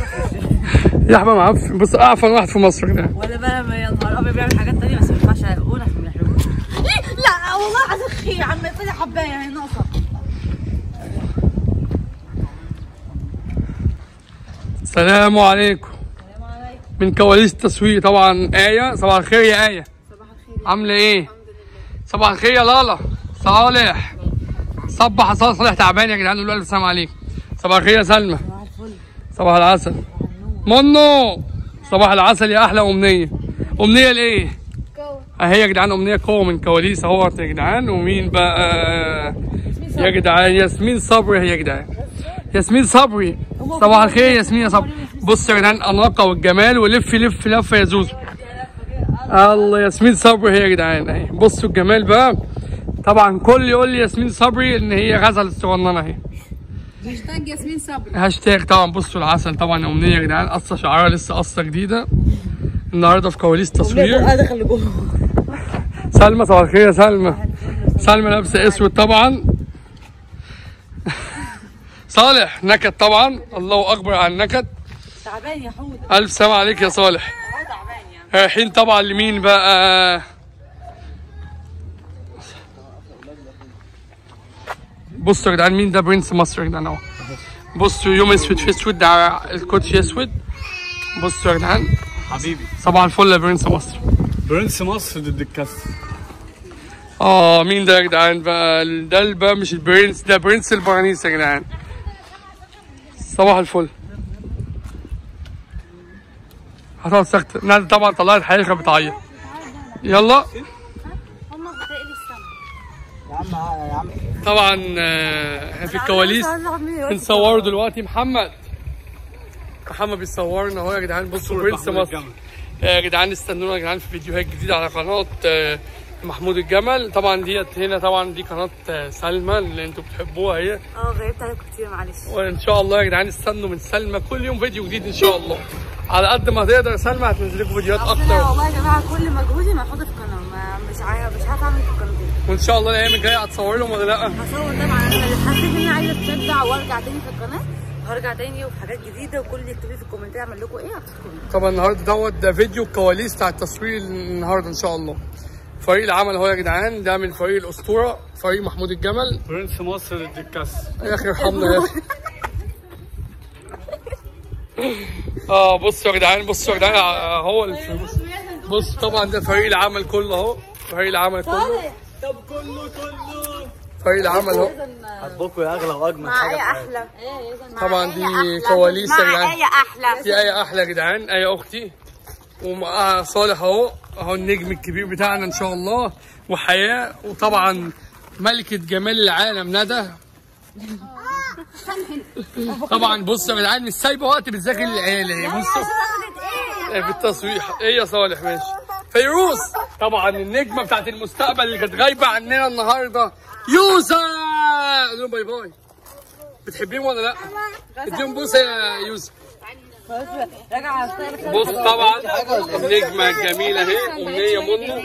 يا حبيبي معفن بص اعفن واحد في مصر ده ولا بقى ما يا نهار ابيض بيعمل حاجات تانية بس ما ينفعش اقولها عشان ما يحرجوش لا والله عايز اخي يا عم طلع حبايه هي ناقصه السلام عليكم من كواليس التسويق طبعا آية صباح الخير يا آية صباح الخير عاملة ايه؟ صباح الخير يا لالا صالح صبح صالح صالح تعبان يا جدعان قولوا ألف سلام عليكم صباح الخير يا سلمى صباح الفل صباح العسل منو صباح العسل يا احلى امنيه امنيه لايه اهي يا جدعان امنيه قوه من كواليس اهوت يا جدعان ومين بقى يا جدعان ياسمين صبري هي يا جدعان ياسمين صبري صباح الخير يا ياسمين يا صبري بص يا جدعان الاناقه والجمال ولف لف لفه يا زوزو الله ياسمين صبري هي يا جدعان اهي بصوا الجمال بقى طبعا كل يقول لي ياسمين صبري ان هي غزل الصغننه اهي هاشتاج ياسمين صبري هاشتاج طبعا بصوا العسل طبعا امنيه يا جدعان قصه شعرها لسه قصه جديده النهارده في كواليس تصوير بقى دخل لجوه سلمى صباح الخير يا سلمى سلمى لابسه اسود طبعا صالح نكد طبعا الله اكبر على النكد تعبان يا حود الف سلام عليك يا صالح هو تعبان يعني رايحين طبعا لمين بقى بصوا يا جدعان مين ده برنس مصر يا جدعان اهو بصوا يوم اسود في اسود ده الكوتش اسود بصوا يا جدعان حبيبي صباح الفل يا برنس مصر برنس مصر ضد الكاس اه مين ده يا جدعان بقى ده بقى مش البرنس ده برنس البرانيس يا جدعان صباح الفل هتقعد ساكتة نازل طبعا طلعت حقيقة بتعيط يلا هما بتقلي السما طبعا آه، في الكواليس بنصوروا دلوقتي محمد محمد بيصورنا اهو يا جدعان بصوا برنس مصر يا جدعان استنونا يا جدعان في فيديوهات جديده على قناه آه، محمود الجمل طبعا ديت هنا طبعا دي قناه آه، سلمى اللي انتوا بتحبوها هي اه غيبت عليكم كتير معلش وان شاء الله يا جدعان استنوا من سلمى كل يوم فيديو جديد ان شاء الله على قد ما تقدر سلمى هتنزل لكم فيديوهات اصل اكتر والله يا جماعه كل مجهودي محطوط في القناه ما- مش عارف مش عارفه اعمل في القناتين وان شاء الله الايام الجايه هتصور لهم ولا لا هصور طبعا انا اللي حسيت ان انا عايزه اتشجع وارجع تاني في القناه هرجع تاني وحاجات جديده وكل اللي يكتب لي في الكومنتات اعمل لكم ايه هتكتبوا طبعا النهارده دوت ده فيديو الكواليس بتاع التصوير النهارده ان شاء الله فريق العمل اهو يا جدعان ده من فريق الاسطوره فريق محمود الجمل برنس مصر ضد الكاس يا اخي ارحمنا يا اخي اه بصوا يا جدعان بصوا يا جدعان اهو الفلوس بص طبعا ده فريق العمل كله اهو فريق العمل كله طب كله كله فريق العمل اهو حبكم يا اغلى واجمل حاجه في حياتي. احلى طبعا دي كواليس يا جدعان ايه احلى دي ايه احلى يا جدعان ايه اختي ومعاها صالح اهو اهو النجم الكبير بتاعنا ان شاء الله وحياه وطبعا ملكه جمال العالم ندى طبعا بصوا يا جدعان مش سايبه وقت بتذاكر للعيال اهي بصوا إيه في التصوير ايه يا صالح ماشي فيروز طبعا النجمه بتاعت المستقبل اللي كانت غايبه عننا النهارده يوسف قول لهم باي باي بتحبيهم ولا لا؟ اديهم بوسه يا يوسف راجع بص طبعا النجمه الجميله اهي امنيه منى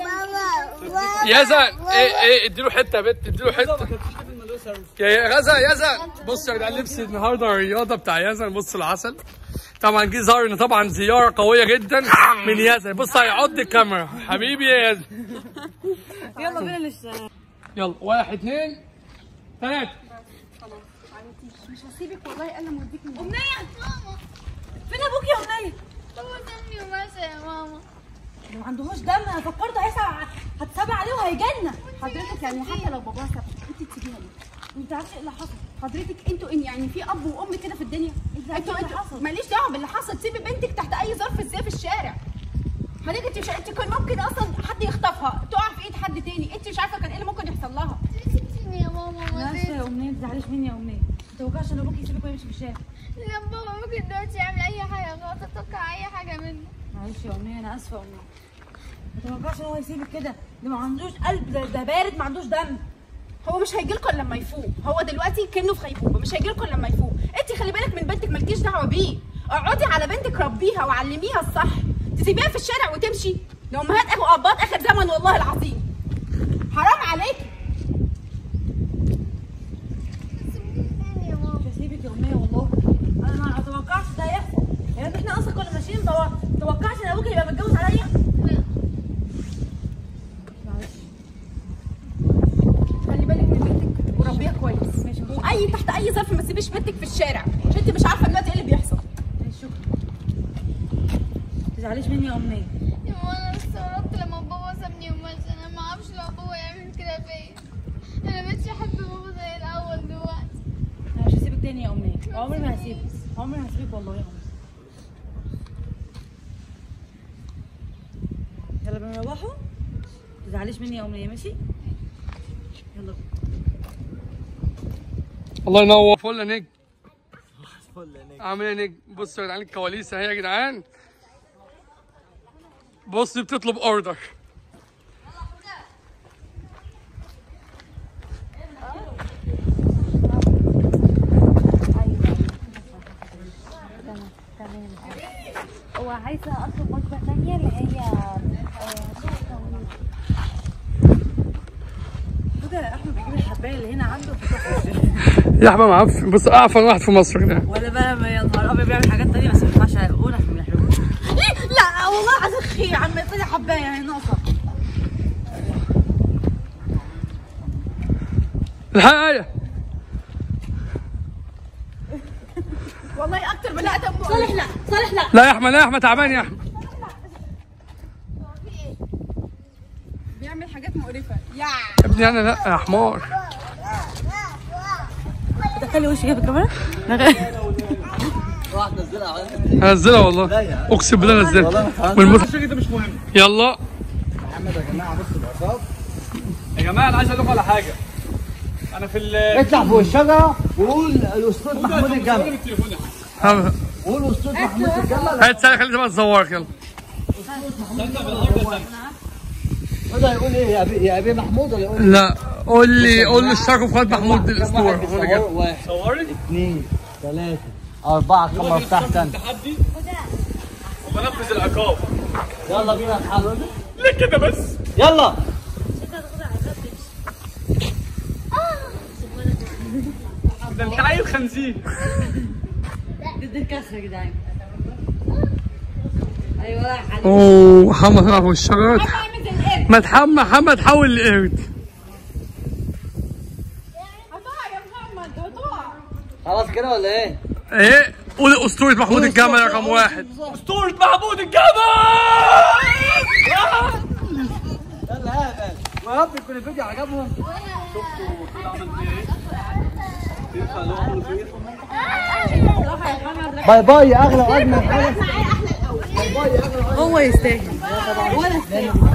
يزن ايه ايه اديله حته يا بت اديله حته يا يا غزه يزن بص يا جدعان لبس النهارده الرياضه بتاع يزن بص العسل طبعا جه ظهر ان طبعا زياره قويه جدا من يزن بص هيعض الكاميرا حبيبي يا يزن يلا بينا للشارع يلا واحد اثنين ثلاثه مش هسيبك والله الا موديك من امنيه فين ابوك يا امنيه هو دمي وماشي يا ماما ما عندهوش دم انا فكرته هيسع هتسابع عليه وهيجنن حضرتك يعني حتى لو باباها سابك انت تسيبيها ليه؟ انت عارفه ايه اللي حصل؟ حضرتك انتوا إن يعني في اب وام كده في الدنيا انتوا انتوا ماليش دعوه باللي حصل سيبي بنتك تحت اي ظرف ازاي في الشارع حضرتك انت مش انت كان ممكن اصلا حد يخطفها تقع في ايد حد تاني انت مش عارفه كان ايه اللي ممكن يحصل لها سيبتيني يا ماما ماشي يا امنيه ما تزعليش مني يا امنيه ما توجعش ان ابوك يسيبك ويمشي في الشارع لا بابا ممكن دلوقتي يعمل اي حاجه غلط اتوقع اي حاجه منه معلش يا امنيه انا اسفه يا امنيه ما توقعش ان هو يسيبك كده ده ما عندوش قلب ده, ده بارد ما عندوش دم هو مش هيجي لكم لما يفوق هو دلوقتي كانه في غيبوبه مش هيجي لكم لما يفوق انت خلي بالك من بنتك مالكيش دعوه بيه اقعدي على بنتك ربيها وعلميها الصح تسيبيها في الشارع وتمشي ده امهات اخو ابات اخر زمن والله العظيم حرام عليكي سيبتيني يا ماما مش هسيبك يا امنيه والله انا ما اتوقعش ده يحصل تزعليش مني يا امنيه وانا استغربت لما بابا سابني ومشي انا ما اعرفش لو بابا يعمل كده فيا انا مبقتش احب بابا زي الاول دلوقتي انا مش هسيبك تاني يا امنيه عمري ما هسيبك عمري ما هسيبك والله يا امنيه يلا بنروحوا تزعليش مني يا امنيه ماشي يلا الله ينور فل يا نجم فل يا نجم عامل ايه يا نجم بصوا يا جدعان الكواليس اهي يا جدعان بص دي بتطلب اوردر وعايزه اطلب وجبه ثانيه اللي هي كده يا احمد بيجيب الحبايه اللي هنا عنده في الكفر يا احمد معفن بص اعفن واحد في مصر كده ولا بقى ما يا نهار ابيض بيعمل حاجات تانية بس ما ينفعش اقول عشان ما يحرجوش لا والله عايز اخي يا عم طلع حبايه هي ناقصه الحقيقة والله اكتر من لا طب صالح لا صالح لا لا يا احمد لا يا احمد تعبان يا احمد بيعمل حاجات مقرفه يا يا ابني انا لا يا حمار دخلي وشي كده في الكاميرا راح نزلها على هنزلها والله اقسم بالله نزلها والمت... كده مش مهم يلا محمد يا جماعه بص العصاب يا جماعه انا عايز اقول لكم على حاجه انا في ال اطلع فوق الشجره وقول الاستاذ محمود الجمل ها- قول الاستاذ محمود الجمل هات سالك خلينا ما تصورك يلا هذا يقول ايه يا ابي يا ابي محمود ولا يقول لا قول لي قول لي اشتركوا في خالد محمود الاسطوره واحد بيصور؟ واحد صوري اثنين ثلاثة أربعة كاميرا تحت أنت تحدي وبنفذ العقاب يلا بينا نحاول ليه كده بس يلا ده انت عيل خنزير ضد الكسر يا جدعان ايوه يا حبيبي اوه محمد طلع فوق الشجره ما تحمد محمد حول لقرد هتقع يا محمد هتقع خلاص كده ولا إيه؟ ايه قول اسطوره محمود الجمل رقم واحد اسطوره محمود الجبل يلا يا هبل ويا رب يكون الفيديو عجبهم باي باي أغلى وأجمل حاجة هو يستاهل ولا يستاهل